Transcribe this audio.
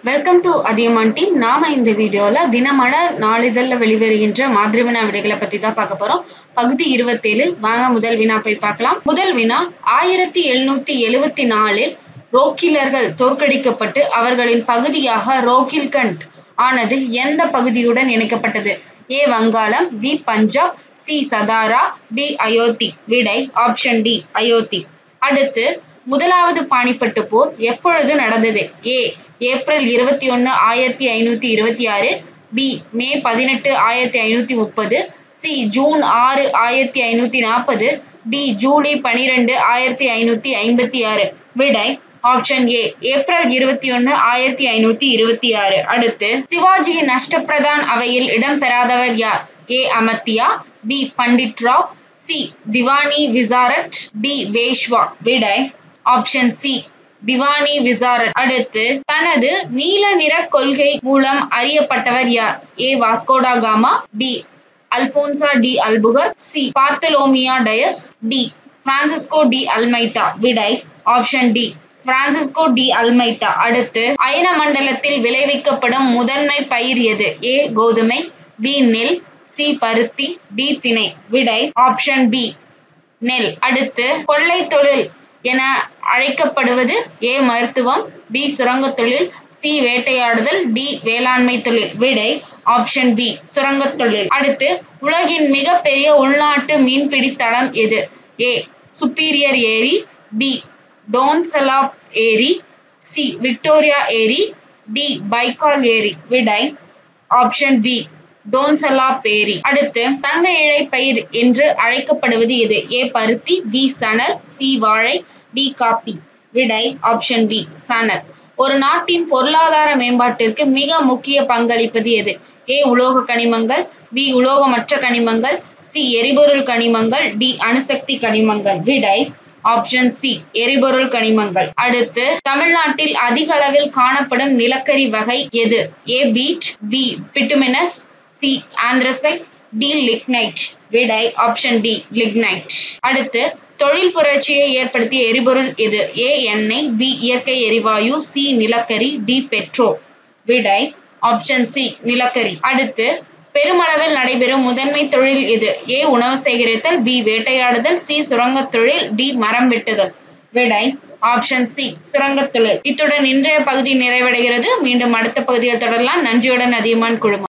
welcome to Athiyaman team நாம இந்த வீடியோல தினமலர் நாளிதழ்ல வெளிவருகின்ற மாதிரி வினா விடைகளை பத்தி தான் பார்க்க போறோம் பகுதி இருபத்தேழு வாங்க முதல் வினா போய் பார்க்கலாம் முதல் வினா ஆயிரத்தி எழுநூத்தி எழுவத்தி நாலில் ரோக்கிலர்கள் தோற்கடிக்கப்பட்டு அவர்களின் பகுதியாக ரோகில்கண்ட் ஆனது எந்த பகுதியுடன் இணைக்கப்பட்டது A Vangalam B Punjab C Satara D Ayodhya விடை ஆப்ஷன் டி அயோத்தி அடுத்து முதலாவது பானிப்பட்டு போர் எப்பொழுது நடந்தது ஏ ஏப்ரல் இருபத்தி ஒன்று ஆயிரத்தி ஐநூத்தி இருபத்தி ஆறு பி மே பதினெட்டு ஆயிரத்தி ஐநூத்தி முப்பது சி ஜூன் ஆறு ஆயிரத்தி ஐநூத்தி நாற்பது டி ஜூலை பனிரெண்டு ஆயிரத்தி ஐநூத்தி ஐம்பத்தி ஆறு விடை ஆப்ஷன் ஏ ஏப்ரல் இருபத்தி ஒன்று ஆயிரத்தி ஐநூத்தி இருபத்தி ஆறு அடுத்து சிவாஜியின் அஷ்டபிரதான் அவையில் இடம்பெறாதவர் யார் A Amatya B Pandit Rao C Diwani விசாரட் டி வேஷ்வா விடை ஆப்ஷன் சி திவானி விசாரட் அடுத்து தனது நீல நிற கொள்கை மூலம் அறியப்பட்டவர் யார் A Vasco da Gama B Afonso D Albuquerque C Bartolomeu Dias D Francisco de Almeida விடை option D Francisco de Almeida அடுத்து அயன மண்டலத்தில் விளைவிக்கப்படும் முதன்மை பயிர் எது ஏ கோதுமை பி நெல் சி பருத்தி டி திணை விடை ஆப்ஷன் பி நெல் அடுத்து கொள்ளை தொழில் என அழைக்கப்படுவது ஏ மருத்துவம் பி சுரங்கத் தொழில் சி வேட்டையாடுதல் டி வேளாண்மை தொழில் விடை ஆப்ஷன் பி சுரங்கத் தொழில் அடுத்து உலகின் மிகப்பெரிய உள்நாட்டு மீன்பிடி தளம் எது ஏ சுப்பீரியர் ஏரி பி டோன்சலாப் ஏரி சி விக்டோரியா ஏரி டி பைக்கால் ஏரி விடை ஆப்ஷன் பி டோன்சலாப் ஏரி அடுத்து தங்க இழை பயிர் என்று அழைக்கப்படுவது எது ஏ பருத்தி பி சணல் சி வாழை டி காப்பி விடை ஆப்ஷன் பி சணல் ஒரு நாட்டின் பொருளாதார மேம்பாட்டிற்கு மிக முக்கிய பங்களிப்பது எது ஏ உலோக கனிமங்கள் பி உலோகமற்ற கனிமங்கள் சி எரிபொருள் கனிமங்கள் டி அணுசக்தி கனிமங்கள் விடை ஆப்ஷன் சி எரிபொருள் கனிமங்கள் அடுத்து தமிழ்நாட்டில் அதிக அளவில் காணப்படும் நிலக்கரி வகை எது A peat B bituminous C anthracite D lignite விடை ஆப்ஷன் டி லிக்னைட் அடுத்து தொழில் புரட்சியை ஏற்படுத்திய எரிபொருள் எது ஏ எண்ணெய் பி இயற்கை எரிவாயு சி நிலக்கரி டி பெட்ரோல் விடை ஆப்ஷன் சி நிலக்கரி அடுத்து பெருமளவில் நடைபெறும் முதன்மை தொழில் எது ஏ உணவு சேகரித்தல் பி வேட்டையாடுதல் சி சுரங்கத் தொழில் டி மரம் வெட்டுதல் விடை ஆப்ஷன் சி சுரங்கத் தொழில் இத்துடன் இன்றைய பகுதி நிறைவடைகிறது மீண்டும் அடுத்த பகுதியில் தொடரலாம் நன்றியுடன் அதிகமான் குழுமம்